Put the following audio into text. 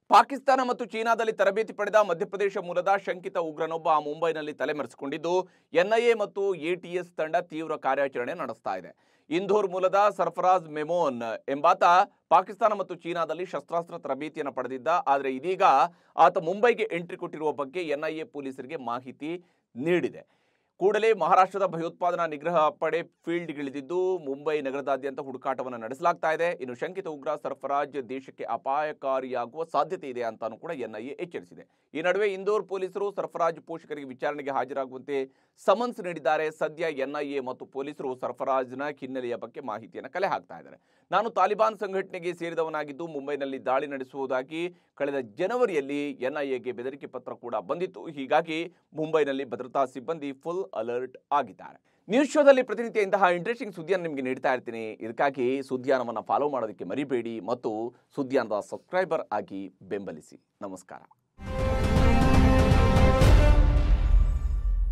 ಪಾಕಿಸ್ತಾನ ಮತ್ತು ಚೀನಾದಲ್ಲಿ ತರಬೇತಿ ಪಡೆದ ಮಧ್ಯಪ್ರದೇಶ ಮೂಲದ ಶಂಕಿತ ಉಗ್ರನೊಬ್ಬ ಮುಂಬೈನಲ್ಲಿ ತಲೆಮರೆಸಿಕೊಂಡಿದ್ದು ಎನ್ಐಎ ಮತ್ತು ಎಟಿಎಸ್ ತಂಡ ತೀವ್ರ ಕಾರ್ಯಾಚರಣೆ ನಡೆಸ್ತಾ ಇದೆ ಇಂದೋರ್ ಮೂಲದ ಸರ್ಫರಾಜ್ ಮೆಮೋನ್ ಎಂಬಾತ ಪಾಕಿಸ್ತಾನ ಮತ್ತು ಚೀನಾದಲ್ಲಿ ಶಸ್ತ್ರಾಸ್ತ್ರ ತರಬೇತಿಯನ್ನು ಪಡೆದಿದ್ದ ಆದರೆ ಇದೀಗ ಆತ ಮುಂಬೈಗೆ ಎಂಟ್ರಿ ಕೊಟ್ಟಿರುವ ಬಗ್ಗೆ ಎನ್ಐಎ ಪೊಲೀಸರಿಗೆ ಮಾಹಿತಿ ನೀಡಿದೆ ಕೂಡಲೇ ಮಹಾರಾಷ್ಟ್ರದ ಭಯೋತ್ಪಾದನಾ ನಿಗ್ರಹ ಪಡೆ ಫೀಲ್ಡ್ಗಿಳಿದಿದ್ದು ಮುಂಬೈ ನಗರದಾದ್ಯಂತ ಹುಡುಕಾಟವನ್ನು ನಡೆಸಲಾಗ್ತಾ ಇದೆ ಇನ್ನು ಶಂಕಿತ ಉಗ್ರ ಸರ್ಫರಾಜ್ ದೇಶಕ್ಕೆ ಅಪಾಯಕಾರಿಯಾಗುವ ಸಾಧ್ಯತೆ ಇದೆ ಅಂತಾನೂ ಕೂಡ ಎನ್ಐಎ ಎಚ್ಚರಿಸಿದೆ ಈ ನಡುವೆ ಇಂದೋರ್ ಪೊಲೀಸರು ಸರ್ಫರಾಜ್ ಪೋಷಕರಿಗೆ ವಿಚಾರಣೆಗೆ ಹಾಜರಾಗುವಂತೆ ಸಮನ್ಸ್ ನೀಡಿದ್ದಾರೆ ಸದ್ಯ ಎನ್ಐಎ ಮತ್ತು ಪೊಲೀಸರು ಸರ್ಫರಾಜ್ನ ಹಿನ್ನೆಲೆಯ ಬಗ್ಗೆ ಮಾಹಿತಿಯನ್ನು ಕಲೆ ಹಾಕ್ತಾ ಇದ್ದಾರೆ ನಾನು ತಾಲಿಬಾನ್ ಸಂಘಟನೆಗೆ ಸೇರಿದವನಾಗಿದ್ದು ಮುಂಬೈನಲ್ಲಿ ದಾಳಿ ನಡೆಸುವುದಾಗಿ ಕಳೆದ ಜನವರಿಯಲ್ಲಿ ಎನ್ಐಎಗೆ ಬೆದರಿಕೆ ಪತ್ರ ಕೂಡ ಬಂದಿತ್ತು ಹೀಗಾಗಿ ಮುಂಬೈನಲ್ಲಿ ಭದ್ರತಾ ಸಿಬ್ಬಂದಿ ಫುಲ್ ಅಲರ್ಟ್ ಆಗಿದ್ದಾರೆ ನ್ಯೂಸ್ ಶೋದಲ್ಲಿ ಪ್ರತಿನಿತ್ಯ ಇಂತಹ ಇಂಟ್ರೆಸ್ಟಿಂಗ್ ಸುದ್ದಿಯನ್ನು ನಿಮಗೆ ನೀಡ್ತಾ ಇರ್ತೀನಿ ಇದಕ್ಕಾಗಿ ಸುದ್ದಿಯಾನವನ್ನು ಫಾಲೋ ಮಾಡೋದಕ್ಕೆ ಮರಿಬೇಡಿ ಮತ್ತು ಸುದ್ದಿಯಾನದ ಸಬ್ಸ್ಕ್ರೈಬರ್ ಆಗಿ ಬೆಂಬಲಿಸಿ ನಮಸ್ಕಾರ